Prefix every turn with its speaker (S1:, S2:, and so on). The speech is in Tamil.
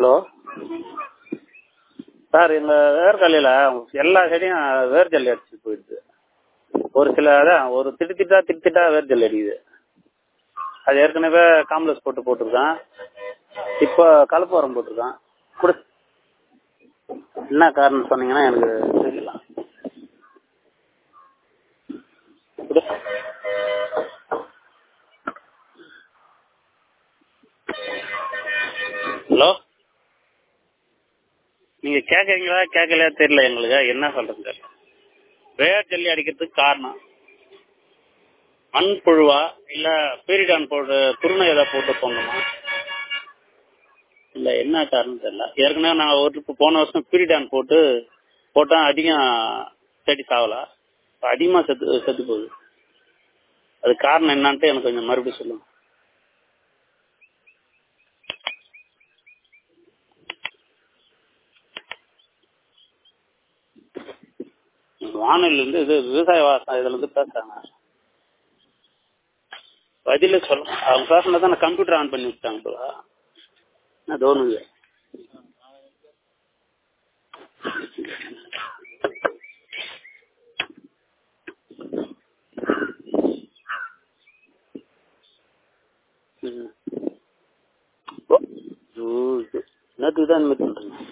S1: ஹலோ சார் எங்கள் வேர்க்கடலையில் எல்லா செடியும் வேர் ஜல்லி அடிச்சு போயிடுது ஒரு சில அதான் ஒரு திட்டு திட்டா திட்டு திட்டா வேர் ஜல்லி அடிக்குது அது ஏற்கனவே காம்ப்ளெக்ஸ் போட்டு போட்டிருக்கேன் இப்போ கலப்பு உரம் போட்டிருக்கேன் கொடு என்ன காரணம் சொன்னீங்கன்னா எனக்கு தெரியலாம் கொடு ஹலோ நீங்க கேட்குறீங்களா கேட்கலையா தெரியல எங்களுக்கு என்ன சொல்றது தெரியல வேர் ஜல்லி அடிக்கிறதுக்கு காரணம் மண் புழுவா இல்ல பீரிடான் போட்டு துருணை ஏதாவது போட்டு போடணுமா இல்ல என்ன காரணம் தெரியல ஏற்கனவே நான் ஒரு trip போன வருஷம் பீரிடான் போட்டு போட்டா அதிகம் செடி சாவல இப்ப அதிகமா செத்து செத்து போகுது அது காரணம் என்னன்ட்டு எனக்கு கொஞ்சம் மறுபடியும் சொல்லுங்க வானொலியில இருந்து இது விவசாய வாசம் இதுல இருந்து பேசுறாங்க பதில சொல்ல அவங்க பேசுனது தான் கம்ப்யூட்டர் ஆன் பண்ணி விட்டாங்க போல என்ன தோணுது ம். ஓ, ஓ, இது. நேத்துக்கு தான் இந்த மாதிரி பண்றீங்க